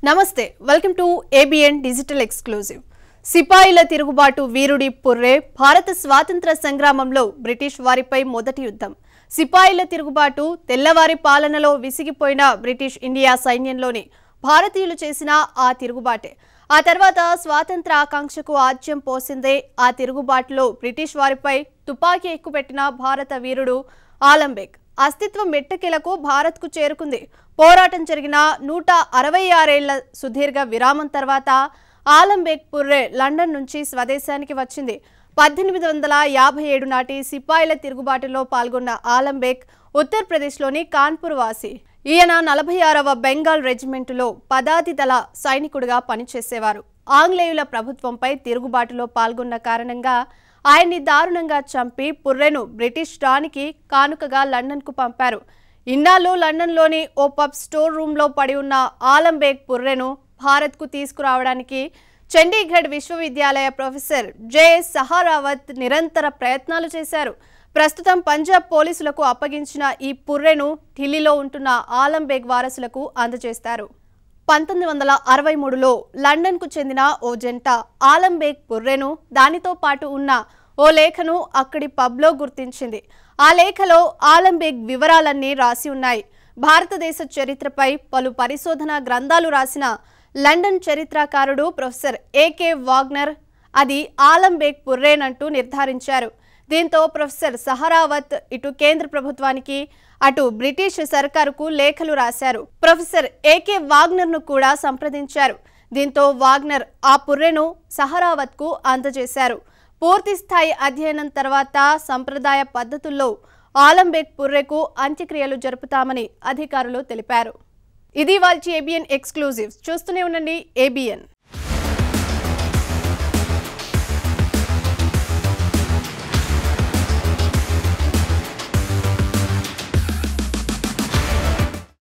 నమస్తే welcome to ABN digital exclusive సిపాయిల తిరుగుబాటు వీరుడి పుర్రే భారత స్వాతంత్ర సంగ్రామంలో బ్రిటిష్ వారిపై మొదటి యుద్ధం సిపాయిల తిరుగుబాటు తెల్లవారి పాలనలో విసిగిపోయిన బ్రిటిష్ ఇండియా సైన్యంలోని భారతీయులు చేసిన ఆ తిరుగుబాటే ఆ తర్వాత స్వాతంత్ర ఆకాంక్షకు ఆజ్యం పోసిందే ఆ తిరుగుబాటులో బ్రిటిష్ వారిపై తుపాకీ ఎక్కుపెట్టిన భారత వీరుడు ఆలంబేగ్ అస్తిత్వం మెట్టకిలకు భారత్కు చేరుకుంది పోరాటం జరిగిన నూట అరవై ఆరేళ్ల సుదీర్ఘ విరామం తర్వాత ఆలంబేగ్ పుర్రే లండన్ నుంచి స్వదేశానికి వచ్చింది పద్దెనిమిది వందల యాభై ఏడు నాటి సిపాయిల తిరుగుబాటులో పాల్గొన్న ఆలంబేగ్ ఉత్తరప్రదేశ్లోని కాన్పూర్ వాసి ఈయన నలభై ఆరవ బెంగాల్ రెజిమెంటులో పదాతి దళ సైనికుడిగా పనిచేసేవారు ఆంగ్లేయుల ప్రభుత్వంపై తిరుగుబాటులో పాల్గొన్న కారణంగా ఆయన్ని దారుణంగా చంపి పుర్రెను బ్రిటిష్ రాణికి కానుకగా లండన్కు పంపారు ఇన్నాళ్ళు లండన్లోని ఓ పబ్ స్టోర్ రూమ్లో పడి ఉన్న ఆలంబేగ్ పుర్రెను భారత్కు తీసుకురావడానికి చండీగఢ్ విశ్వవిద్యాలయ ప్రొఫెసర్ జె సహారావత్ నిరంతర ప్రయత్నాలు చేశారు ప్రస్తుతం పంజాబ్ పోలీసులకు అప్పగించిన ఈ పుర్రెను ఢిల్లీలో ఉంటున్న ఆలంబేగ్ వారసులకు అందజేస్తారు పంతొమ్మిది వందల అరవై మూడులో లండన్కు చెందిన ఓ జంట ఆలంబేగ్ పుర్రెను దానితో పాటు ఉన్న ఓ లేఖను అక్కడి పబ్లో గుర్తించింది ఆ లేఖలో ఆలంబేగ్ వివరాలన్నీ రాసి ఉన్నాయి భారతదేశ చరిత్రపై పలు పరిశోధన గ్రంథాలు రాసిన లండన్ చరిత్రకారుడు ప్రొఫెసర్ ఏకే వాగ్నర్ అది ఆలంబేగ్ పుర్రేనంటూ నిర్ధారించారు దీంతో ప్రొఫెసర్ సహరావత్ ఇటు కేంద్ర ప్రభుత్వానికి అటు బ్రిటిష్ సర్కారుకు లేఖలు రాశారు ప్రొఫెసర్ ఏకే వాగ్నర్ను కూడా సంప్రదించారు దీంతో వాగ్నర్ ఆ పుర్రెను సహరావత్కు అందజేశారు పూర్తి స్థాయి అధ్యయనం తర్వాత సంప్రదాయ పద్ధతుల్లో ఆలంబేగ్ పుర్రెకు అంత్యక్రియలు జరుపుతామని అధికారులు తెలిపారు ఇది వాళ్ళ ఏబిఎన్ ఎక్స్క్లూజివ్ చూస్తూనే ఉండండి ఏబిఎన్